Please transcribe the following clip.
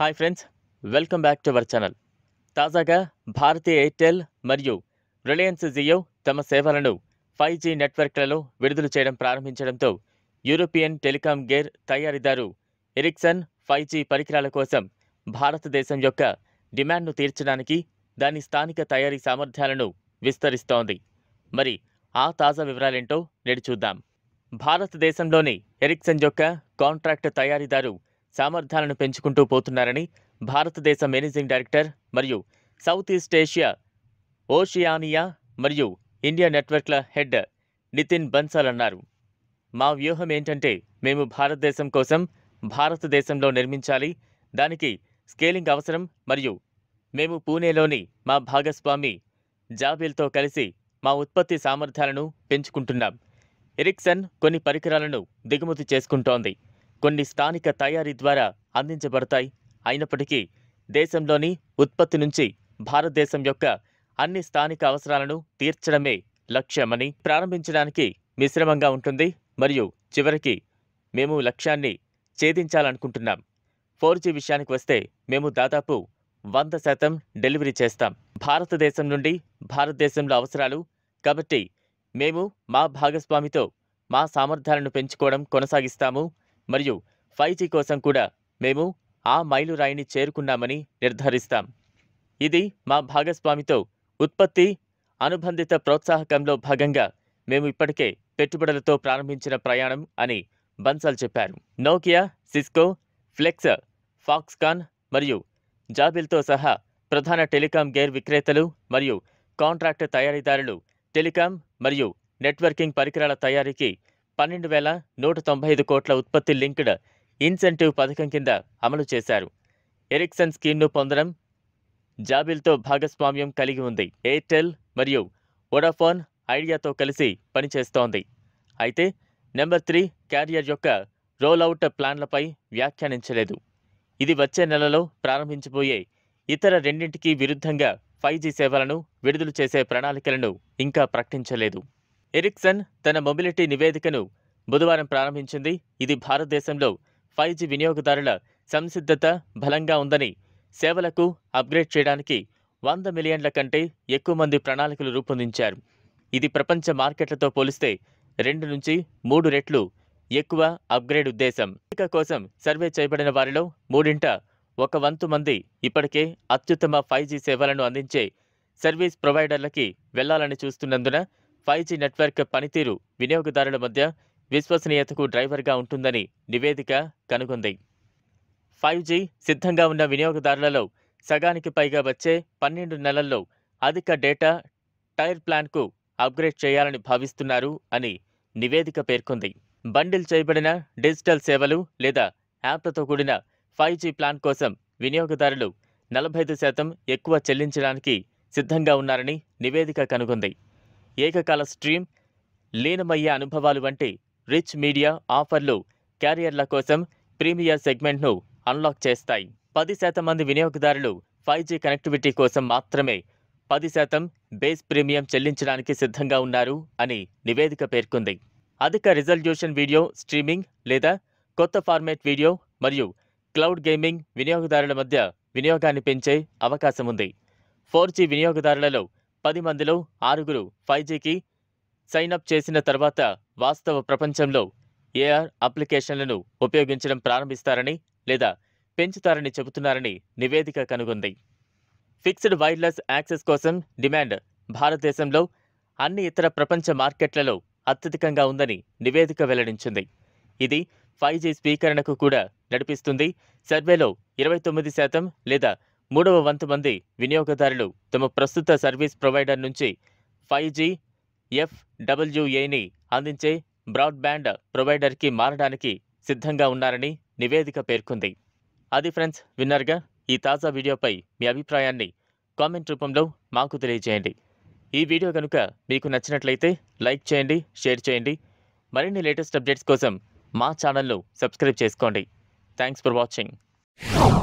hi friends welcome back to our channel తాజాగా భారతీయ Airtel మరియు రిలయన్స్ జియో తమ సేవలను ఫైవ్ జీ నెట్వర్క్లలో విడుదల చేయడం ప్రారంభించడంతో యూరోపియన్ టెలికాం గేర్ తయారీదారు ఎరిక్సన్ ఫైవ్ జీ పరికరాల కోసం భారతదేశం యొక్క డిమాండ్ను తీర్చడానికి దాని స్థానిక తయారీ సామర్థ్యాలను విస్తరిస్తోంది మరి ఆ తాజా వివరాలేంటో నేడు చూద్దాం భారతదేశంలోని ఎరిక్సన్ యొక్క కాంట్రాక్ట్ తయారీదారు సామర్థ్యాలను పెంచుకుంటూ పోతున్నారని భారతదేశ మేనేజింగ్ డైరెక్టర్ మరియు సౌత్ ఈస్ట్ ఏషియా ఓషియానియా మరియు ఇండియా నెట్వర్క్ల హెడ్ నితిన్ బన్సాల్ అన్నారు మా వ్యూహం ఏంటంటే మేము భారతదేశం కోసం భారతదేశంలో నిర్మించాలి దానికి స్కేలింగ్ అవసరం మరియు మేము పూణేలోని మా భాగస్వామి జాబిల్తో కలిసి మా ఉత్పత్తి సామర్థ్యాలను పెంచుకుంటున్నాం ఎరిక్సన్ కొన్ని పరికరాలను దిగుమతి చేసుకుంటోంది కొన్ని స్థానిక తయారీ ద్వారా అందించబడతాయి అయినప్పటికీ దేశంలోని ఉత్పత్తి నుంచి భారతదేశం యొక్క అన్ని స్థానిక అవసరాలను తీర్చడమే లక్ష్యమని ప్రారంభించడానికి మిశ్రమంగా ఉంటుంది మరియు చివరికి మేము లక్ష్యాన్ని ఛేదించాలనుకుంటున్నాం ఫోర్ జీ విషయానికి వస్తే మేము దాదాపు వంద శాతం డెలివరీ చేస్తాం భారతదేశం నుండి భారతదేశంలో అవసరాలు కాబట్టి మేము మా భాగస్వామితో మా సామర్థ్యాలను పెంచుకోవడం కొనసాగిస్తాము మరియు ఫైవ్ జీ కోసం కూడా మేము ఆ మైలురాయిని చేరుకున్నామని నిర్ధారిస్తాం ఇది మా భాగస్వామితో ఉత్పత్తి అనుబంధిత ప్రోత్సాహకంలో భాగంగా మేము ఇప్పటికే పెట్టుబడులతో ప్రారంభించిన ప్రయాణం అని బన్సాల్ చెప్పారు నోకియా సిస్కో ఫ్లెక్స్ ఫాక్స్కాన్ మరియు జాబిల్తో సహా ప్రధాన టెలికాం గేర్ విక్రేతలు మరియు కాంట్రాక్ట్ తయారీదారులు టెలికాం మరియు నెట్వర్కింగ్ పరికరాల తయారీకి పన్నెండు వేల నూట తొంభై ఐదు కోట్ల ఉత్పత్తి లింక్డ్ ఇన్సెంటివ్ పథకం కింద అమలు చేశారు ఎరిక్సన్ స్కీమ్ను పొందడం జాబిల్తో భాగస్వామ్యం కలిగి ఉంది ఎయిర్టెల్ మరియు వొడాఫోన్ ఐడియాతో కలిసి పనిచేస్తోంది అయితే నెంబర్ త్రీ క్యారియర్ యొక్క రోల్అవుట్ ప్లాన్లపై వ్యాఖ్యానించలేదు ఇది వచ్చే నెలలో ప్రారంభించబోయే ఇతర రెండింటికి విరుద్ధంగా ఫైవ్ జీ సేవలను విడుదల చేసే ప్రణాళికలను ఇంకా ప్రకటించలేదు ఎరిక్సన్ తన మొబిలిటీ నివేదికను బుధవారం ప్రారంభించింది ఇది భారతదేశంలో ఫైవ్ జీ వినియోగదారుల సంసిద్ధత బలంగా ఉందని సేవలకు అప్గ్రేడ్ చేయడానికి వంద మిలియన్ల కంటే ఎక్కువ మంది ప్రణాళికలు రూపొందించారు ఇది ప్రపంచ మార్కెట్లతో పోలిస్తే రెండు నుంచి మూడు రెట్లు ఎక్కువ అప్గ్రేడ్ ఉద్దేశం అమెరికా కోసం సర్వే చేయబడిన వారిలో మూడింట ఒక వంతు మంది ఇప్పటికే అత్యుత్తమ ఫైవ్ జీ సేవలను అందించే సర్వీస్ ప్రొవైడర్లకి వెళ్లాలని చూస్తున్నందున ఫైవ్ జీ నెట్వర్క్ పనితీరు వినియోగదారుల మధ్య విశ్వసనీయతకు డ్రైవర్గా ఉంటుందని నివేదిక కనుగొంది ఫైవ్ జీ సిద్ధంగా ఉన్న వినియోగదారులలో సగానికి పైగా వచ్చే పన్నెండు నెలల్లో అధిక డేటా టైర్ ప్లాన్కు అప్గ్రేడ్ చేయాలని భావిస్తున్నారు అని నివేదిక పేర్కొంది బండిల్ చేయబడిన డిజిటల్ సేవలు లేదా యాప్లతో కూడిన ఫైవ్ జీ ప్లాన్ కోసం వినియోగదారులు నలభై ఐదు శాతం ఎక్కువ చెల్లించడానికి సిద్ధంగా ఉన్నారని నివేదిక కనుగొంది ఏకకాల స్ట్రీమ్ లీనమయ్యే అనుభవాలు వంటి రిచ్ మీడియా ఆఫర్లు క్యారియర్ల కోసం ప్రీమియర్ సెగ్మెంట్ను అన్లాక్ చేస్తాయి పది శాతం మంది వినియోగదారులు ఫైవ్ జీ కనెక్టివిటీ కోసం మాత్రమే పది శాతం బేస్ ప్రీమియం చెల్లించడానికి సిద్ధంగా ఉన్నారు అని నివేదిక పేర్కొంది అధిక రిజల్యూషన్ వీడియో స్ట్రీమింగ్ లేదా కొత్త ఫార్మేట్ వీడియో మరియు క్లౌడ్ గేమింగ్ వినియోగదారుల మధ్య వినియోగాన్ని పెంచే అవకాశం ఉంది ఫోర్ జీ వినియోగదారులలో పది మందిలో ఆరుగురు ఫైవ్ జీకి సైన్ అప్ చేసిన తర్వాత వాస్తవ ప్రపంచంలో ఏఆర్ అప్లికేషన్లను ఉపయోగించడం ప్రారంభిస్తారని లేదా పెంచుతారని చెబుతున్నారని నివేదిక కనుగొంది ఫిక్స్డ్ వైర్లెస్ యాక్సెస్ కోసం డిమాండ్ భారతదేశంలో అన్ని ఇతర ప్రపంచ మార్కెట్లలో అత్యధికంగా ఉందని నివేదిక వెల్లడించింది ఇది ఫైవ్ జీ స్వీకరణకు కూడా నడిపిస్తుంది సర్వేలో ఇరవై తొమ్మిది శాతం లేదా మూడవ వంతు మంది వినియోగదారులు తమ ప్రస్తుత సర్వీస్ ప్రొవైడర్ నుంచి ఫైవ్ జీ ఎఫ్డబ్ల్యూఏని అందించే బ్రాడ్బ్యాండ్ ప్రొవైడర్కి మారడానికి సిద్ధంగా ఉన్నారని నివేదిక పేర్కొంది అది ఫ్రెండ్స్ విన్నర్గా ఈ తాజా వీడియోపై మీ అభిప్రాయాన్ని కామెంట్ రూపంలో మాకు తెలియజేయండి ఈ వీడియో కనుక మీకు నచ్చినట్లయితే లైక్ చేయండి షేర్ చేయండి మరిన్ని లేటెస్ట్ అప్డేట్స్ కోసం మా ఛానల్ను సబ్స్క్రైబ్ చేసుకోండి థ్యాంక్స్ ఫర్ వాచింగ్